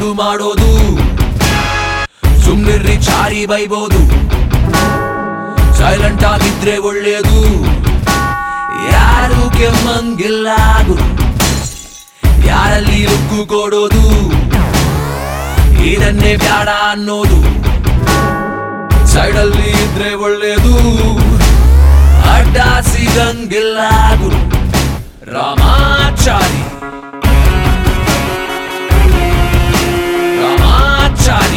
Sound ಮಾಡೋದು ಸುಮ್ನಿರ್ರಿ Chari ಬೈಬೋದು silent ಆಗಿದ್ರೆ ಒಳ್ಳೇದು ಯಾರು ಕೆಮ್ಮಂಗಿಲ್ಲ ಗುರು ಯಾರಲ್ಲಿ ಲುಕ್ಕು ಕೊಡೋದು ಇದನ್ನೇ ಬ್ಯಾಡ ಅನ್ನೋದು ಸೈಡಲ್ಲಿ ಇದ್ರೆ ಒಳ್ಳೇದು ಅಡ್ಡ ಸಿಗಂಗಿಲ್ಲ ಗುರು Ramachari Ramachari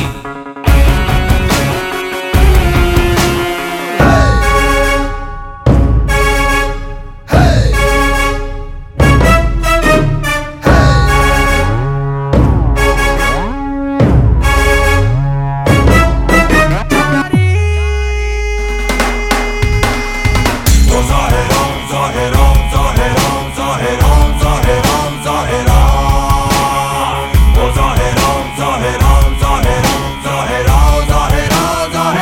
Zaheram, Zaheram, Zaheram, Zaheram, Zaheram, Zaheram. Oh, Zaheram, Zaheram, Zaheram, Zaheram, Zaheram,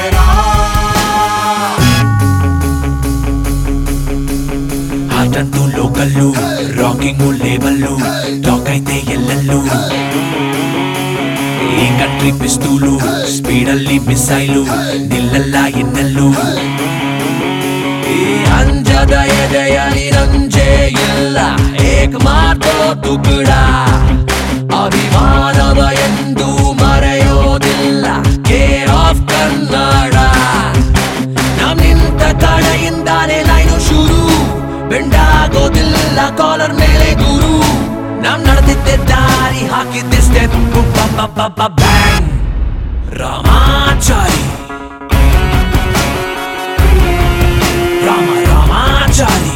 Zaheram. ಹಾಟಂತೂ ಲೋಕಲ್ಲು ರಾಕಿಂಗು ಲೇಬಲ್ಲು ಟಾಕ್ ಐತೆ ಎಲ್ಲಲ್ಲೂ ಈ ಕಂಟ್ರಿ ಪಿಸ್ತೂಲು ಸ್ಪೀಡಲ್ಲಿ ಮಿಸೈಲು ನಿಲ್ಲಲ್ಲ ಇನ್ನಲ್ಲೂ ಈ ಅಂಜದ ಎದೆಯಲಿ ರಂಜೆ ಇಲ್ಲ ಏಕ್ ಮಾತೋ ತುಕಡ ಅಭಿಮಾನವ ಎಂದು ಮರೆಯೋದಿಲ್ಲ ಕೇರ್ ಆಫ್ ಕನ್ನಡ ನಮ್ ನಿಂತ ಕಡೆಯಿಂದಾನೆ ಲೈನು ಶುರು ಬೆಂಡಾಗೋದಿಲ್ಲ ಕಾಲರ್ ಮೇಲೆ ಗುರು ನಮ್ ನಡೆದಿದ್ದೆ ದಾರಿ ಹಾಕಿದ್ದೆ ಸ್ಟೆಪ್ ಬ್ಯಾಂಗ್ ರಾಮಾಚಾರಿ ರಾಮ ರಾಮಾಚಾರಿ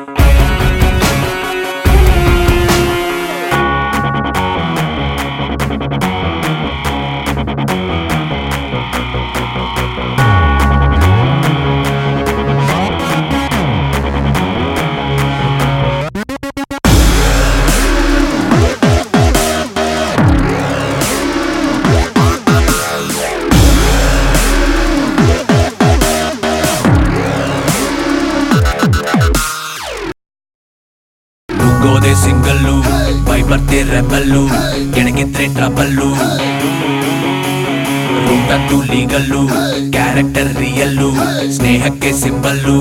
ನುಗ್ಗೋದೆ ಸಿಂಗಲ್ಲು ಬೈ ಬರ್ತೆ ರೆಬಲ್ಲು ಕೆಣಗಿದ್ರೆ ಟ್ರಬಲ್ಲು ರೂಟಂತೂ ಲೀಗಲ್ಲು ಕ್ಯಾರೆಕ್ಟರ್ ರಿಯಲ್ಲು ಸ್ನೇಹಕ್ಕೆ ಸಿಂಬಲ್ಲು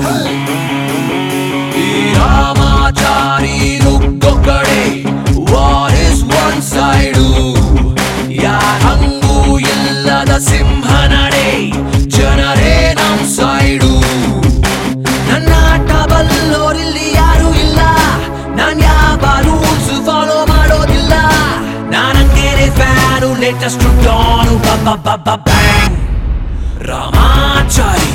ಈ ರಾಮಾಚಾರಿ ನುಗ್ಗೋ ಕಡೆ ವಾರ್ ಇಸ್ ಒನ್ ಸೈಡು ಯಾರಂಗೂ ಇಲ್ಲದ ಸಿಂಹ ನಡೆ ಜನರೇ ನಮ್ ಸೈಡು ನನ್ನ ಆಟ ಬಲ್ಲೋರಿಲ್ಲಿ ಯಾರು ಇಲ್ಲ ನಾನ್ ಯಾವ ರೂಲ್ಸ್ ಫಾಲೋ ಮಾಡೋದಿಲ್ಲ ನಾನಂಗೇನೆ fan latest don bang Ramachari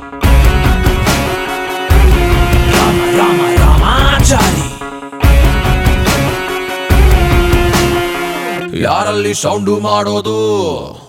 Rama Rama Ramachari ಯಾರಲ್ಲಿ ಸೌಂಡು ಮಾಡೋದು